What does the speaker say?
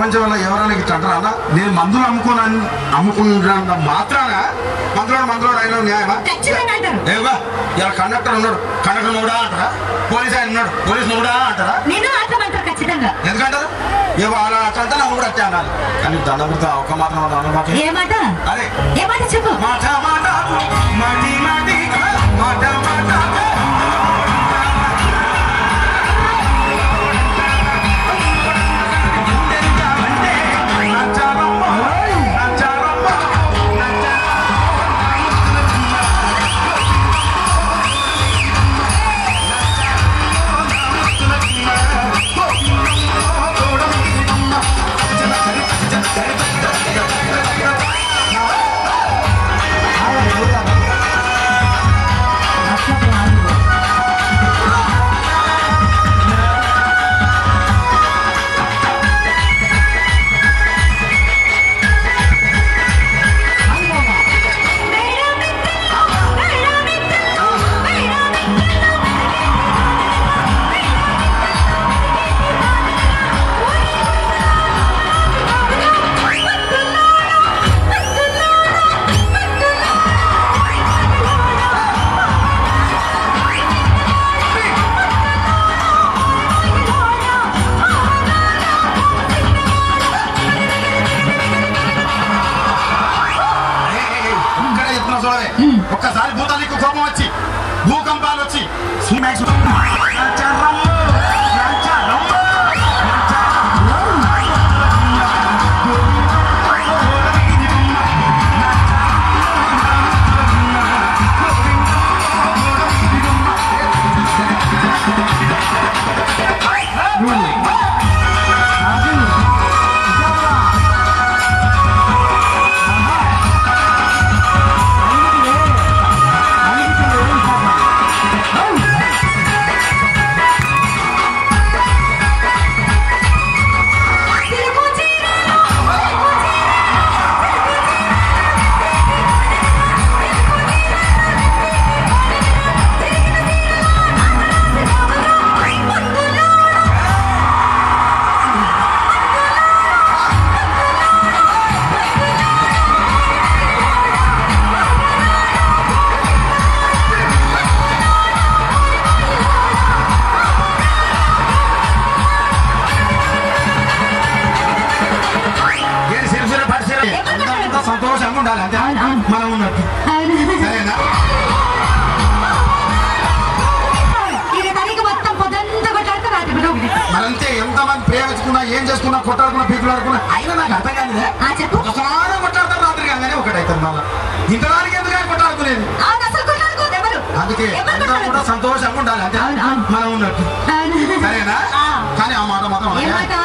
ప్రపంచంలో ఎవరైనా ఇట్లా అంటారా అన్న నేను మందులు అమ్ముకోను అమ్ముకున్న మాత్రాన మందులోడు మందులోడు అయిన న్యాయమా ఖచ్చితంగా అంటారు ఏవా ఇలా కండక్టర్ ఉన్నాడు కండక్టర్ నోడా అంటారా పోలీస్ ఆయన ఉన్నాడు పోలీస్ నోడా అంటారా నేను ఆటమంటారు ఖచ్చితంగా ఎందుకంటారు ఏవో అలా అట్లా అంటే నన్ను కూడా అట్టే అనాలి కానీ దండపురితో ఒక మాత్రం దండ మాట ఏ మాట అదే ఏ మాట చెప్పు మాట మాట మాటి మాటి మాట మాట ఇక్కడ చెప్తున్నా చూడవే ఒక్కసారి భూతానికి కోపం వచ్చి భూకంపాలు వచ్చి సుమాక్స్ ఏడు సిరిసిర పడిసిర అంతా సంతోషంగా ఉండాలి అంతే అవును, అవును. మనం ఉన్నట్టు సరేనా ఇక తనకి మొత్తం పొద్దంతా కొట్లాడుతూ రాత్రి కూడా ఒకటి. మరంతే ఎంతమంది ప్రేమించుకున్నా ఏం చేసుకున్నా కొట్టాడుకున్నా పీకులాడుకున్నా అయినా నాకు అర్థం కాదులే ఆ చెప్పు ఒకసారి కొట్టాడతారు రాత్రి కాగానే ఒకటైతుంది మళ్ళా ఇంతదానికి ఎందుకు ఆయన కొట్టాడుకునేది అవును అసలు కొట్లాడుకోదు ఎవరు అందుకే ఎవరు అందరూ కూడా కొట్లాడుకోరు? సంతోషంగా ఉండాలి అంతే అవును, అవును. మనం ఉన్నట్టు అవును. సరేనా ఆ. కానీ ఆ మాట మాత్రం ఏ అనగా, మాట